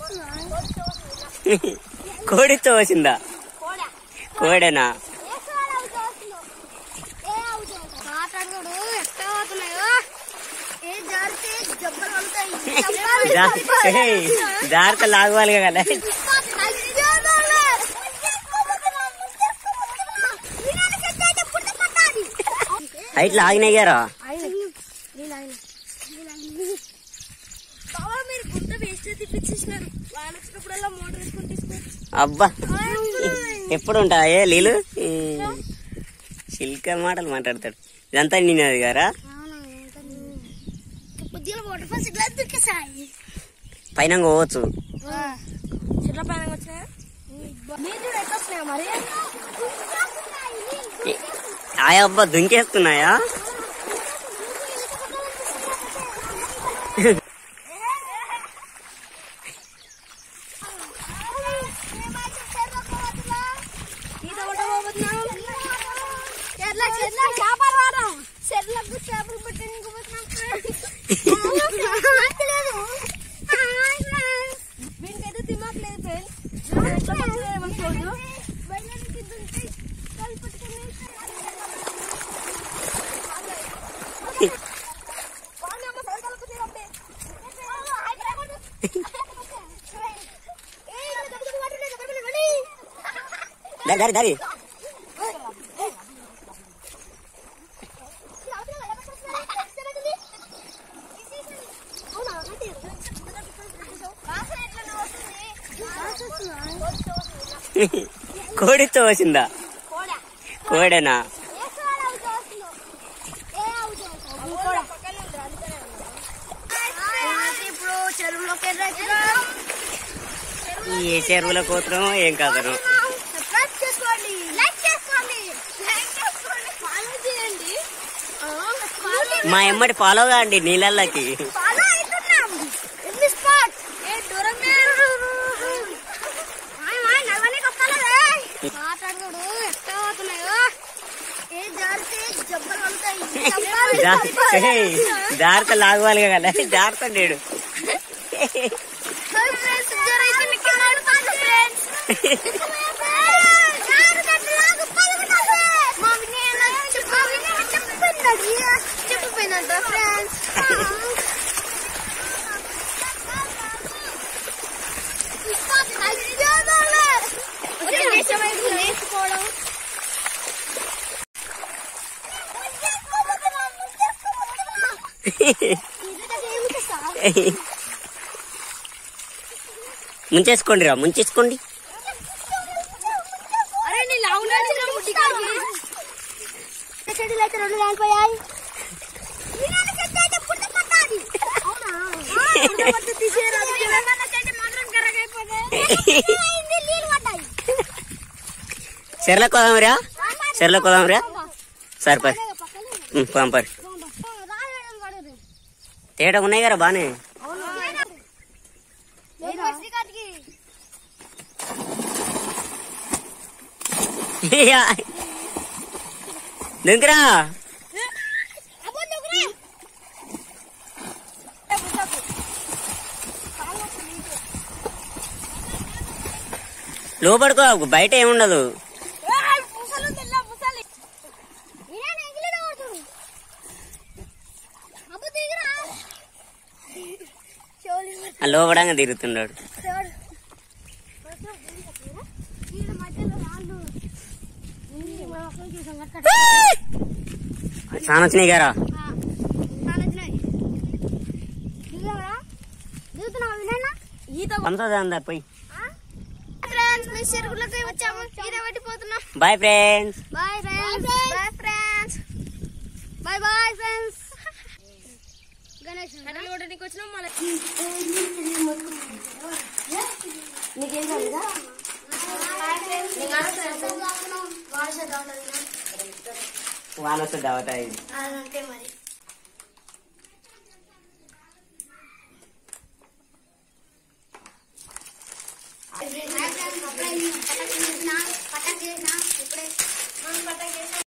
కోడితో వచ్చిందా కోడేనా మాట్లాడుకోడు ఎట్లా పోతున్నాయో ఏ జారితే జబ్బలు జా- ఏయ్, జాగ్రత్త లాగవాలి కదా హైట్ లాగినాయి గారా బాబా మీరు గుడ్డ వేస్ట్ తిప్పించేసినారు వాన వచ్చినప్పుడల్లా మోటార్ వేసుకొని తీసుకొచ్చి అబ్బా ఎప్పుడు ఉంటా ఏ లీలు చిల్క మాటలు మాట్లాడతాడు ఇదంతా నిన్నది గారా కొద్దిగా వాటర్ ఫాల్స్ ఇట్లా దొరికేసాయి పైన పోవచ్చు చెట్ల పైన వచ్చినాయా నీళ్ళు కూడా ఎట్లా వస్తున్నాయా మరి ఆ అబ్బా దుంకేస్తున్నాయా ఈత కొట్టబోతున్నాం చెట్ల చెట్ల చేపలు వాడడం చెట్లకు చేపలు పట్టడానికి వీనికైతే తిమ్మట్లేదు ఫ్రెండ్స్ ఎట్లా పడుతుందో ఏమో చూడు దారి దారి దారి కోడితో వచ్చిందా కోడేనా ఇప్పుడు చెరువులోకి ఏ చెరువుల కోతున్నామో ఏం కాదను సబ్స్క్రైబ్ చేసుకోండి లైక్ చేసుకోండి లైక్ చేసుకోండి ఫాలో చేయండి మా ఎమ్మటి ఫాలో కాండి నీళ్ళకి ఫాలో అవుతున్నాం ఇన్ ది స్పాట్ ఏ దూరం మాట్లాడుకోడు ఎట్లా పోతున్నాయో ఏ జారితే జబ్బలు పడతాయి జా- ఏయ్, జాగ్రత్త లాగవాలి కదా జాగ్రత్త లేడు ఫ్రెండ్స్ జరైతే మీకు నడుపాలి ఫ్రెండ్స్ చెప్పిపోయినంత ఫ్రెండ్స్ నేర్చుకోవడం ముంచేసుకోండి రా ముంచేసుకోండి అరే నీ లావు నడిచిన ముట్టికాడికి చెడులు అయితే రెండు కాలిపోయాయి చెర్ల కోదాంరా చెర్ల కోదాంరా సరిపరి పంపరి తేడా ఉన్నాయి కదా బానే దింకరా లోపడుకో బయట ఏముండదు ఆ లోపడంగా తిరుగుతున్నాడు చాలా వచ్చినాయి గారా ఈత పంచదా పోయి ఫ్రెండ్స్ మీ చెరువులకి వచ్చాము ఈత పట్టిపోతున్నాం boy friends boy friends boy friends boy boy friends Ganesh కట్టలు కొట్టడానికి వచ్చినాం మళ్ళీ నీకేం కాలేదా వాన వస్తే దావతాయి అంతే మరి పటాక్ చేసిన పటాక్ చేసిన ఇప్పుడే